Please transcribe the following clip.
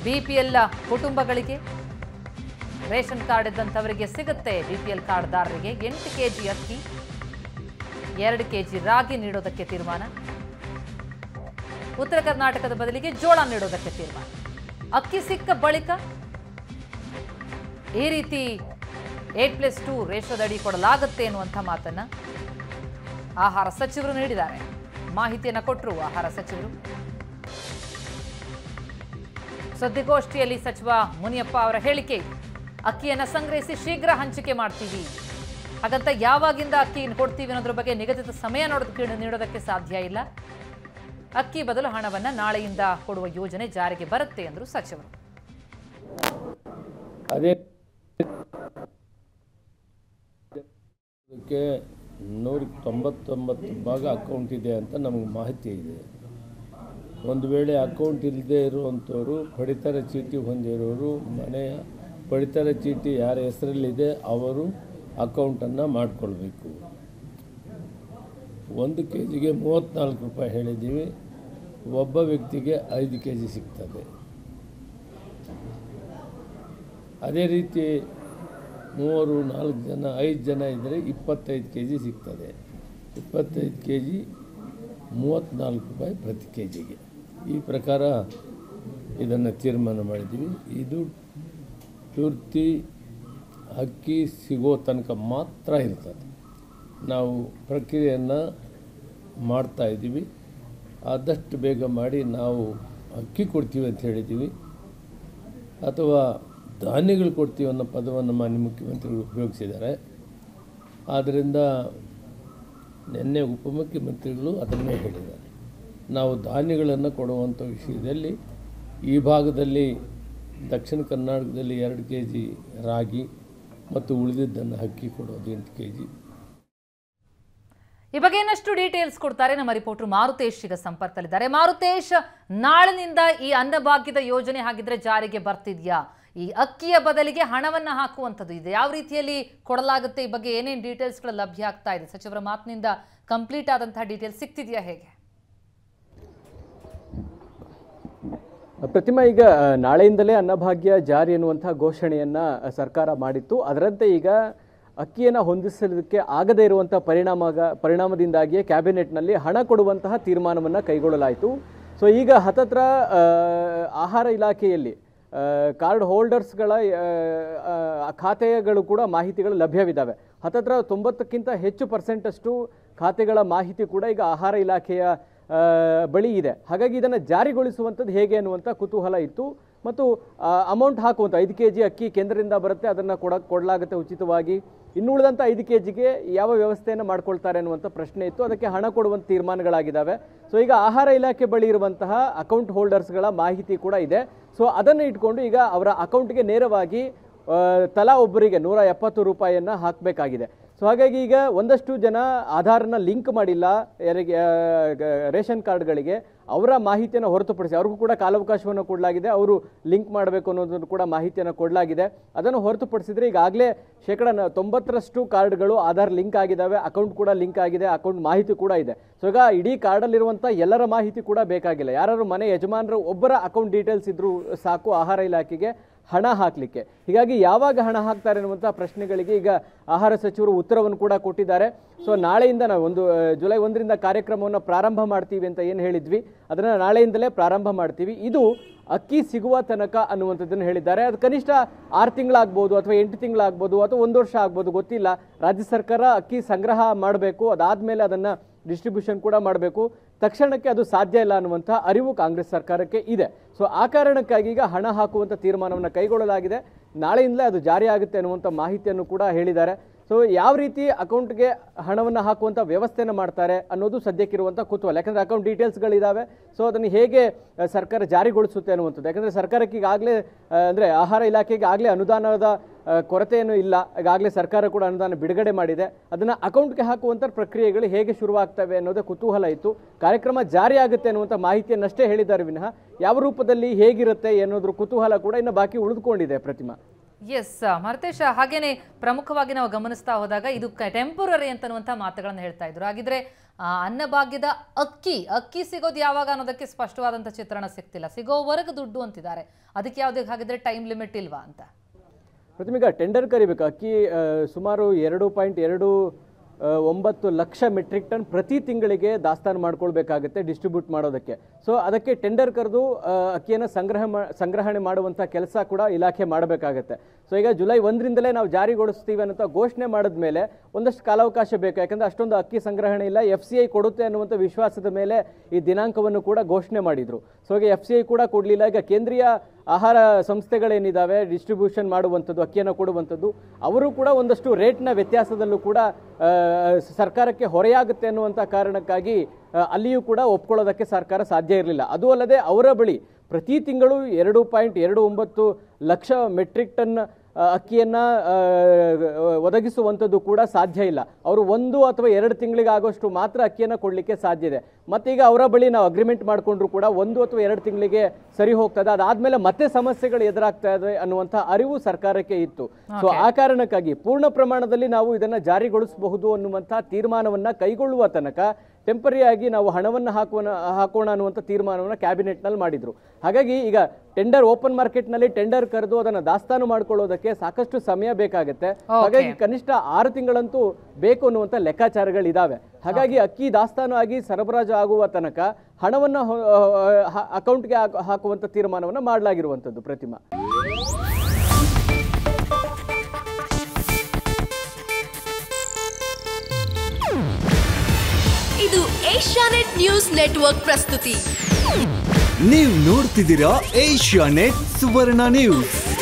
BPL ಕುಟುಂಬಗಳಿಗೆ ration card ಇದ್ದಂಥವರಿಗೆ ಸಿಗುತ್ತೆ BPL ಕಾರ್ಡ್ದಾರರಿಗೆ ಎಂಟು ಕೆಜಿ ಅಕ್ಕಿ ಎರಡು ಕೆಜಿ ರಾಗಿ ನೀಡೋದಕ್ಕೆ ತೀರ್ಮಾನ ಉತ್ತರ ಕರ್ನಾಟಕದ ಬದಲಿಗೆ ಜೋಳ ನೀಡೋದಕ್ಕೆ ತೀರ್ಮಾನ ಅಕ್ಕಿ ಸಿಕ್ಕ ಬಳಿಕ ಈ ರೀತಿ ಏಟ್ ಪ್ಲಸ್ ಟು ರೇಷದಡಿ ಕೊಡಲಾಗುತ್ತೆ ಎನ್ನುವಂಥ ಮಾತನ್ನ ಆಹಾರ ಸಚಿವರು ನೀಡಿದ್ದಾರೆ ಮಾಹಿತಿಯನ್ನು ಕೊಟ್ಟರು ಆಹಾರ ಸಚಿವರು ಸುದ್ದಿಗೋಷ್ಠಿಯಲ್ಲಿ ಸಚಿವ ಮುನಿಯಪ್ಪ ಅವರ ಹೇಳಿಕೆ ಇದು. ಅಕ್ಕಿಯನ್ನು ಸಂಗ್ರಹಿಸಿ ಶೀಘ್ರ ಹಂಚಿಕೆ ಮಾಡ್ತೀವಿ ಹಾಗಂತ ಯಾವಾಗಿಂದ ಅಕ್ಕಿಯನ್ನು ಕೊಡ್ತೀವಿ ಅನ್ನೋದ್ರ ಬಗ್ಗೆ ನಿಗದಿತ ಸಮಯ ನೋಡೋದಕ್ಕೆ ನೀಡೋದಕ್ಕೆ ಸಾಧ್ಯ ಇಲ್ಲ ಅಕ್ಕಿ ಬದಲು ಹಣವನ್ನು ನಾಳೆಯಿಂದ ಕೊಡುವ ಯೋಜನೆ ಜಾರಿಗೆ ಬರುತ್ತೆ ಎಂದರು ಸಚಿವರು ಅದೇ ಅದಕ್ಕೆ ನೂರಕ್ಕೆ ತೊಂಬತ್ತೊಂಬತ್ತು ಭಾಗ ಅಕೌಂಟ್ ಇದೆ ಅಂತ ನಮಗೆ ಮಾಹಿತಿ ಇದೆ ಒಂದು ವೇಳೆ ಅಕೌಂಟ್ ಇಲ್ಲದೆ ಇರುವಂಥವ್ರು ಪಡಿತರ ಚೀಟಿ ಹೊಂದಿರೋರು ಮನೆಯ ಪಡಿತರ ಚೀಟಿ ಯಾರ ಹೆಸರಲ್ಲಿದೆ ಅವರು ಅಕೌಂಟನ್ನು ಮಾಡಿಕೊಳ್ಬೇಕು ಒಂದು ಕೆ ಜಿಗೆ ಮೂವತ್ತ್ನಾಲ್ಕು ರೂಪಾಯಿ ಹೇಳಿದ್ದೀವಿ ಒಬ್ಬ ವ್ಯಕ್ತಿಗೆ ಐದು ಕೆ ಜಿ ಸಿಗ್ತದೆ ಅದೇ ರೀತಿ ಮೂವರು ನಾಲ್ಕು ಜನ ಐದು ಜನ ಇದ್ದರೆ ಇಪ್ಪತ್ತೈದು ಕೆ ಜಿ ಸಿಗ್ತದೆ ಇಪ್ಪತ್ತೈದು ಕೆ ಜಿ ಮೂವತ್ತ್ನಾಲ್ಕು ರೂಪಾಯಿ ಪ್ರತಿ ಕೆ ಜಿಗೆ ಈ ಪ್ರಕಾರ ಇದನ್ನು ತೀರ್ಮಾನ ಮಾಡಿದ್ದೀವಿ ಇದು ಪೂರ್ತಿ ಅಕ್ಕಿ ಸಿಗೋ ತನಕ ಮಾತ್ರ ಇರ್ತದೆ ನಾವು ಪ್ರಕ್ರಿಯೆಯನ್ನು ಮಾಡ್ತಾ ಇದ್ದೀವಿ ಆದಷ್ಟು ಬೇಗ ಮಾಡಿ ನಾವು ಅಕ್ಕಿ ಕೊಡ್ತೀವಿ ಅಂತ ಹೇಳಿದ್ದೀವಿ ಅಥವಾ ಧಾನ್ಯಗಳು ಕೊಡ್ತೀವಿ ಅನ್ನೋ ಪದವನ್ನು ಮಾನ್ಯ ಮುಖ್ಯಮಂತ್ರಿಗಳು ಉಪಯೋಗಿಸಿದ್ದಾರೆ ಆದ್ದರಿಂದ ನಿನ್ನೆ ಉಪಮುಖ್ಯಮಂತ್ರಿಗಳು ಅದನ್ನೇ ಹೇಳಿದ್ದಾರೆ ನಾವು ಧಾನ್ಯಗಳನ್ನು ಕೊಡುವಂಥ ವಿಷಯದಲ್ಲಿ ಈ ಭಾಗದಲ್ಲಿ ದಕ್ಷಿಣ ಕರ್ನಾಟಕದಲ್ಲಿ ಎರಡು ಕೆ ಜಿ ರಾಗಿ ಮತ್ತು ಉಳಿದಿದ್ದನ್ನು ಅಕ್ಕಿ ಕೊಡೋದು ಎಂಟು ಕೆ ಜಿ ಈ ಬಗ್ಗೆ ಇನ್ನಷ್ಟು ಡೀಟೇಲ್ಸ್ ಕೊಡ್ತಾರೆ ನಮ್ಮ ರಿಪೋರ್ಟರ್ ಮಾರುತೇಶ್ ಈಗ ಸಂಪರ್ಕದಲ್ಲಿದ್ದಾರೆ ಮಾರುತೇಶ್ ನಾಳಿನಿಂದ ಈ ಅನ್ನಭಾಗ್ಯದ ಯೋಜನೆ ಹಾಗಿದ್ರೆ ಜಾರಿಗೆ ಬರ್ತಿದ್ಯಾ ಈ ಅಕ್ಕಿಯ ಬದಲಿಗೆ ಹಣವನ್ನ ಹಾಕುವಂಥದ್ದು ಇದೆ ಯಾವ ರೀತಿಯಲ್ಲಿ ಕೊಡಲಾಗುತ್ತೆ ಈ ಬಗ್ಗೆ ಏನೇನು ಡೀಟೇಲ್ಸ್ಗಳು ಲಭ್ಯ ಆಗ್ತಾ ಇದೆ ಸಚಿವರ ಮಾತಿನಿಂದ ಕಂಪ್ಲೀಟ್ ಆದಂತಹ ಡೀಟೇಲ್ಸ್ ಸಿಗ್ತಿದೆಯಾ ಹೇಗೆ ಪ್ರತಿಮಾ ಈಗ ಆ, ನಾಳೆಯಿಂದಲೇ ಅನ್ನಭಾಗ್ಯ ಜಾರಿ ಎನ್ನುವಂತಹ ಘೋಷಣೆಯನ್ನ ಆ, ಸರ್ಕಾರ ಮಾಡಿತ್ತು ಅದರಂತೆ ಈಗ ಅಕ್ಕಿಯನ್ನು ಹೊಂದಿಸಲಿಕ್ಕೆ ಆಗದೇ ಇರುವಂತಹ ಪರಿಣಾಮ ಪರಿಣಾಮದಿಂದಾಗಿಯೇ ಕ್ಯಾಬಿನೆಟ್ನಲ್ಲಿ ಹಣ ಕೊಡುವಂತಹ ತೀರ್ಮಾನವನ್ನು ಕೈಗೊಳ್ಳಲಾಯಿತು ಸೊ ಈಗ ಹತ್ತತ್ರ ಆ, ಆಹಾರ ಇಲಾಖೆಯಲ್ಲಿ ಆ, ಕಾರ್ಡ್ ಹೋಲ್ಡರ್ಸ್ಗಳ ಆ, ಆ, ಖಾತೆಗಳು ಕೂಡ ಮಾಹಿತಿಗಳು ಲಭ್ಯವಿದ್ದಾವೆ ಹತ್ತತ್ರ ತೊಂಬತ್ತಕ್ಕಿಂತ ಹೆಚ್ಚು ಪರ್ಸೆಂಟಷ್ಟು ಖಾತೆಗಳ ಮಾಹಿತಿ ಕೂಡ ಈಗ ಆಹಾರ ಇಲಾಖೆಯ ಆ, ಬಳಿ ಇದೆ ಹಾಗಾಗಿ ಇದನ್ನು ಜಾರಿಗೊಳಿಸುವಂಥದ್ದು ಹೇಗೆ ಅನ್ನುವಂಥ ಕುತೂಹಲ ಇತ್ತು ಮತ್ತು ಅಮೌಂಟ್ ಹಾಕುವಂಥ ಐದು ಕೆ ಜಿ ಅಕ್ಕಿ ಕೇಂದ್ರದಿಂದ ಬರುತ್ತೆ ಅದನ್ನು ಕೊಡ ಕೊಡಲಾಗುತ್ತೆ ಉಚಿತವಾಗಿ ಇನ್ನು ಉಳಿದಂಥ ಐದು ಕೆ ಜಿಗೆ ಯಾವ ವ್ಯವಸ್ಥೆಯನ್ನು ಮಾಡ್ಕೊಳ್ತಾರೆ ಅನ್ನುವಂಥ ಪ್ರಶ್ನೆ ಇತ್ತು ಅದಕ್ಕೆ ಹಣ ಕೊಡುವಂಥ ತೀರ್ಮಾನಗಳಾಗಿದ್ದಾವೆ ಸೊ ಈಗ ಆಹಾರ ಇಲಾಖೆ ಬಳಿ ಇರುವಂತಹ ಅಕೌಂಟ್ ಹೋಲ್ಡರ್ಸ್ಗಳ ಮಾಹಿತಿ ಕೂಡ ಇದೆ ಸೊ ಅದನ್ನು ಇಟ್ಕೊಂಡು ಈಗ ಅವರ ಅಕೌಂಟ್ಗೆ ನೇರವಾಗಿ ಆ, ತಲಾ ಒಬ್ಬರಿಗೆ ನೂರ ಎಪ್ಪತ್ತು ರೂಪಾಯಿಯನ್ನು ಹಾಕಬೇಕಾಗಿದೆ ಸೊ ಹಾಗಾಗಿ ಈಗ ಒಂದಷ್ಟು ಜನ ಆಧಾರ್ನ ಲಿಂಕ್ ಮಾಡಿಲ್ಲ ಯಾರಿಗೆ ಆ, ಗ- ರೇಷನ್ ಕಾರ್ಡ್ಗಳಿಗೆ ಅವರ ಮಾಹಿತಿಯನ್ನು ಹೊರತುಪಡಿಸಿ ಅವ್ರಿಗೂ ಕೂಡ ಕಾಲಾವಕಾಶವನ್ನು ಕೊಡಲಾಗಿದೆ ಅವರು ಲಿಂಕ್ ಮಾಡಬೇಕು ಅನ್ನೋದನ್ನು ಕೂಡ ಮಾಹಿತಿಯನ್ನು ಕೊಡಲಾಗಿದೆ ಅದನ್ನು ಹೊರತುಪಡಿಸಿದ್ರೆ ಈಗಾಗಲೇ ಶೇಕಡ ನ- ತೊಂಬತ್ತರಷ್ಟು ಕಾರ್ಡ್ಗಳು ಆಧಾರ್ ಲಿಂಕ್ ಆಗಿದ್ದಾವೆ ಅಕೌಂಟ್ ಕೂಡ ಲಿಂಕ್ ಆಗಿದೆ ಅಕೌಂಟ್ ಮಾಹಿತಿ ಕೂಡ ಇದೆ ಸೊ ಈಗ ಇಡೀ ಕಾರ್ಡಲ್ಲಿರುವಂಥ ಎಲ್ಲರ ಮಾಹಿತಿ ಕೂಡ ಬೇಕಾಗಿಲ್ಲ ಯಾರು ಮನೆ ಯಜಮಾನರು ಒಬ್ಬರ ಅಕೌಂಟ್ ಡೀಟೇಲ್ಸ್ ಇದ್ರೂ ಸಾಕು ಆಹಾರ ಇಲಾಖೆಗೆ ಹಣ ಹಾಕಲಿಕ್ಕೆ ಹೀಗಾಗಿ ಯಾವಾಗ ಹಣ ಹಾಕ್ತಾರೆ ಅನ್ನುವಂಥ ಪ್ರಶ್ನೆಗಳಿಗೆ ಈಗ ಆಹಾರ ಸಚಿವರು ಉತ್ತರವನ್ನು ಕೂಡ ಕೊಟ್ಟಿದ್ದಾರೆ ಸೊ ನಾಳೆಯಿಂದ ನಾವು ಒಂದು ಆ, ಜುಲೈ ಒಂದರಿಂದ ಕಾರ್ಯಕ್ರಮವನ್ನು ಪ್ರಾರಂಭ ಮಾಡ್ತೀವಿ ಅಂತ ಏನು ಹೇಳಿದ್ವಿ ಅದನ್ನು ನಾಳೆಯಿಂದಲೇ ಪ್ರಾರಂಭ ಮಾಡ್ತೀವಿ ಇದು ಅಕ್ಕಿ ಸಿಗುವ ತನಕ ಅನ್ನುವಂಥದ್ದನ್ನು ಹೇಳಿದ್ದಾರೆ ಅದು ಕನಿಷ್ಠ ಆರು ತಿಂಗಳಾಗ್ಬೋದು ಅಥವಾ ಎಂಟು ತಿಂಗಳಾಗ್ಬೋದು ಅಥವಾ ಒಂದು ವರ್ಷ ಆಗ್ಬೋದು ಗೊತ್ತಿಲ್ಲ ರಾಜ್ಯ ಸರ್ಕಾರ ಅಕ್ಕಿ ಸಂಗ್ರಹ ಮಾಡಬೇಕು ಅದಾದಮೇಲೆ ಅದನ್ನು ಡಿಸ್ಟ್ರಿಬ್ಯೂಷನ್ ಕೂಡ ಮಾಡಬೇಕು ತಕ್ಷಣಕ್ಕೆ ಅದು ಸಾಧ್ಯ ಇಲ್ಲ ಅನ್ನುವಂಥ ಅರಿವು ಕಾಂಗ್ರೆಸ್ ಸರ್ಕಾರಕ್ಕೆ ಇದೆ ಸೊ ಆ ಕಾರಣಕ್ಕಾಗಿ ಈಗ ಹಣ ಹಾಕುವಂಥ ತೀರ್ಮಾನವನ್ನು ಕೈಗೊಳ್ಳಲಾಗಿದೆ ನಾಳೆಯಿಂದಲೇ ಅದು ಜಾರಿ ಆಗುತ್ತೆ ಅನ್ನುವಂಥ ಮಾಹಿತಿಯನ್ನು ಕೂಡ ಹೇಳಿದ್ದಾರೆ ಸೊ ಯಾವ ರೀತಿ ಅಕೌಂಟ್ಗೆ ಹಣವನ್ನು ಹಾಕುವಂಥ ವ್ಯವಸ್ಥೆಯನ್ನು ಮಾಡ್ತಾರೆ ಅನ್ನೋದು ಸದ್ಯಕ್ಕಿರುವಂಥ ಕುತೂಹಲ ಯಾಕಂದರೆ ಅಕೌಂಟ್ ಡೀಟೇಲ್ಸ್ಗಳಿದ್ದಾವೆ ಸೊ ಅದನ್ನು ಹೇಗೆ ಆ, ಸರ್ಕಾರ ಜಾರಿಗೊಳಿಸುತ್ತೆ ಅನ್ನುವಂಥದ್ದು ಯಾಕಂದರೆ ಸರ್ಕಾರಕ್ಕೆ ಈಗಾಗಲೇ ಅಂದರೆ ಆಹಾರ ಇಲಾಖೆಗೆ ಆಗಲೇ ಅನುದಾನದ ಆ, ಕೊರತೆಯೇನು ಇಲ್ಲ ಈಗಾಗಲೇ ಸರ್ಕಾರ ಕೂಡ ಅನುದಾನ ಬಿಡುಗಡೆ ಮಾಡಿದೆ ಅದನ್ನು ಅಕೌಂಟ್ಗೆ ಹಾಕುವಂಥ ಪ್ರಕ್ರಿಯೆಗಳು ಹೇಗೆ ಶುರುವಾಗ್ತವೆ ಅನ್ನೋದೇ ಕುತೂಹಲ ಇತ್ತು ಕಾರ್ಯಕ್ರಮ ಜಾರಿ ಆಗುತ್ತೆ ಅನ್ನುವಂಥ ಮಾಹಿತಿಯನ್ನಷ್ಟೇ ಹೇಳಿದ್ದಾರೆ ವಿನಃ ಯಾವ ರೂಪದಲ್ಲಿ ಹೇಗಿರುತ್ತೆ ಅನ್ನೋದ್ರ ಕುತೂಹಲ ಕೂಡ ಇನ್ನು ಬಾಕಿ ಉಳಿದುಕೊಂಡಿದೆ ಪ್ರತಿಮಾ ಎಸ್ ಮರತೇಶ ಹಾಗೇನೆ ಪ್ರಮುಖವಾಗಿ ನಾವು ಗಮನಿಸ್ತಾ ಹೋದಾಗ ಇದು ಟೆಂಪರರಿ ಅಂತನ್ನುವಂಥ ಮಾತುಗಳನ್ನು ಹೇಳ್ತಾ ಇದ್ರು ಹಾಗಿದ್ರೆ ಆ, ಅನ್ನಭಾಗ್ಯದ ಅಕ್ಕಿ ಅಕ್ಕಿ ಸಿಗೋದು ಯಾವಾಗ ಅನ್ನೋದಕ್ಕೆ ಸ್ಪಷ್ಟವಾದಂಥ ಚಿತ್ರಣ ಸಿಗ್ತಿಲ್ಲ ಸಿಗೋವರೆಗೆ ದುಡ್ಡು ಅಂತಿದ್ದಾರೆ ಅದಕ್ಕೆ ಯಾವುದೇ ಹಾಗಿದ್ರೆ ಟೈಮ್ ಲಿಮಿಟ್ ಇಲ್ವಾ ಅಂತ ಪ್ರತಿಮೀಗ ಟೆಂಡರ್ ಕರಿಬೇಕು ಅಕ್ಕಿ ಆ, ಸುಮಾರು ಎರಡು ಪಾಯಿಂಟ್ ಎರಡು ಆ, ಒಂಬತ್ತು ಲಕ್ಷ ಮೆಟ್ರಿಕ್ ಟನ್ ಪ್ರತಿ ತಿಂಗಳಿಗೆ ದಾಸ್ತಾನು ಮಾಡ್ಕೊಳ್ಬೇಕಾಗತ್ತೆ ಡಿಸ್ಟ್ರಿಬ್ಯೂಟ್ ಮಾಡೋದಕ್ಕೆ ಸೊ ಅದಕ್ಕೆ ಟೆಂಡರ್ ಕರೆದು ಅಕ್ಕಿಯನ್ನು ಸಂಗ್ರಹ ಮಾ- ಸಂಗ್ರಹಣೆ ಮಾಡುವಂಥ ಕೆಲಸ ಕೂಡ ಇಲಾಖೆ ಮಾಡಬೇಕಾಗತ್ತೆ ಸೊ ಈಗ ಜುಲೈ ಒಂದರಿಂದಲೇ ನಾವು ಜಾರಿಗೊಳಿಸ್ತೀವಿ ಅನ್ನೋ ಘೋಷಣೆ ಮಾಡಿದ ಮೇಲೆ ಒಂದಷ್ಟು ಕಾಲಾವಕಾಶ ಬೇಕು ಯಾಕಂದ್ರೆ ಅಷ್ಟೊಂದು ಅಕ್ಕಿ ಸಂಗ್ರಹಣೆ ಇಲ್ಲ ಎಫ್ ಸಿ ಐ ಕೊಡುತ್ತೆ ಅನ್ನುವಂಥ ವಿಶ್ವಾಸದ ಮೇಲೆ ಈ ದಿನಾಂಕವನ್ನು ಕೂಡ ಘೋಷಣೆ ಮಾಡಿದ್ರು ಸೊ ಈಗ ಎಫ್ ಸಿ ಐ ಕೂಡ ಕೊಡಲಿಲ್ಲ ಈಗ ಕೇಂದ್ರೀಯ ಆಹಾರ ಸಂಸ್ಥೆಗಳೇನಿದ್ದಾವೆ ಡಿಸ್ಟ್ರಿಬ್ಯೂಷನ್ ಮಾಡುವಂಥದ್ದು ಅಕ್ಕಿಯನ್ನು ಕೊಡುವಂಥದ್ದು ಅವರು ಕೂಡ ಒಂದಷ್ಟು ರೇಟ್ನ ವ್ಯತ್ಯಾಸದಲ್ಲೂ ಕೂಡ ಆ, ಸರ್ಕಾರಕ್ಕೆ ಹೊರೆಯಾಗುತ್ತೆ ಅನ್ನುವಂಥ ಕಾರಣಕ್ಕಾಗಿ ಆ, ಅಲ್ಲಿಯೂ ಕೂಡ ಒಪ್ಕೊಳ್ಳೋದಕ್ಕೆ ಸರ್ಕಾರ ಸಾಧ್ಯ ಇರಲಿಲ್ಲ ಅದು ಅಲ್ಲದೆ ಅವರ ಬಳಿ ಪ್ರತಿ ತಿಂಗಳು ಎರಡು ಪಾಯಿಂಟ್ ಎರಡು ಒಂಬತ್ತು ಲಕ್ಷ ಮೆಟ್ರಿಕ್ ಟನ್ ಆ, ಅಕ್ಕಿಯನ್ನ ಆ, ಒದಗಿಸುವಂಥದ್ದು ಕೂಡ ಸಾಧ್ಯ ಇಲ್ಲ ಅವರು ಒಂದು ಅಥವಾ ಎರಡು ತಿಂಗಳಿಗೆ ಆಗೋಷ್ಟು ಮಾತ್ರ ಅಕ್ಕಿಯನ್ನು ಕೊಡಲಿಕ್ಕೆ ಸಾಧ್ಯ ಇದೆ ಮತ್ತೀಗ ಅವರ ಬಳಿ ನಾವು ಅಗ್ರಿಮೆಂಟ್ ಮಾಡಿಕೊಂಡ್ರು ಕೂಡ ಒಂದು ಅಥವಾ ಎರಡು ತಿಂಗಳಿಗೆ ಸರಿ ಹೋಗ್ತದೆ ಅದಾದ್ಮೇಲೆ ಮತ್ತೆ ಸಮಸ್ಯೆಗಳು ಎದುರಾಗ್ತಾ ಇದೆ ಅನ್ನುವಂಥ ಅರಿವು ಸರ್ಕಾರಕ್ಕೆ ಇತ್ತು ಸೊ ಆ ಕಾರಣಕ್ಕಾಗಿ ಪೂರ್ಣ ಪ್ರಮಾಣದಲ್ಲಿ ನಾವು ಇದನ್ನ ಜಾರಿಗೊಳಿಸಬಹುದು ಅನ್ನುವಂಥ ತೀರ್ಮಾನವನ್ನ ಕೈಗೊಳ್ಳುವ ತನಕ ಟೆಂಪರಿ ಆಗಿ ನಾವು ಹಣವನ್ನು ಹಾಕುವ ಹಾಕೋಣ ಅನ್ನುವಂಥ ತೀರ್ಮಾನವನ್ನು ಕ್ಯಾಬಿನೆಟ್ನಲ್ಲಿ ಮಾಡಿದ್ರು ಹಾಗಾಗಿ ಈಗ ಟೆಂಡರ್ ಓಪನ್ ಮಾರ್ಕೆಟ್ನಲ್ಲಿ ಟೆಂಡರ್ ಕರೆದು ಅದನ್ನು ದಾಸ್ತಾನು ಮಾಡ್ಕೊಳ್ಳೋದಕ್ಕೆ ಸಾಕಷ್ಟು ಸಮಯ ಬೇಕಾಗುತ್ತೆ ಹಾಗಾಗಿ ಕನಿಷ್ಠ ಆರು ತಿಂಗಳಂತೂ ಬೇಕು ಅನ್ನುವಂಥ ಲೆಕ್ಕಾಚಾರಗಳಿದಾವೆ ಹಾಗಾಗಿ ಅಕ್ಕಿ ದಾಸ್ತಾನು ಆಗಿ ಸರಬರಾಜು ಆಗುವ ತನಕ ಹಣವನ್ನು ಅಕೌಂಟ್ಗೆ ಹಾಕುವಂಥ ತೀರ್ಮಾನವನ್ನು ಮಾಡಲಾಗಿರುವಂಥದ್ದು ಪ್ರತಿಮಾ ಇದು ಏಷ್ಯಾನೆಟ್ ನ್ಯೂಸ್ ನೆಟ್ವರ್ಕ್ ಪ್ರಸ್ತುತಿ ನೀವು ನೋಡ್ತಿದ್ದೀರಾ ಏಷ್ಯಾ ನೆಟ್ ಸುವರ್ಣ ನ್ಯೂಸ್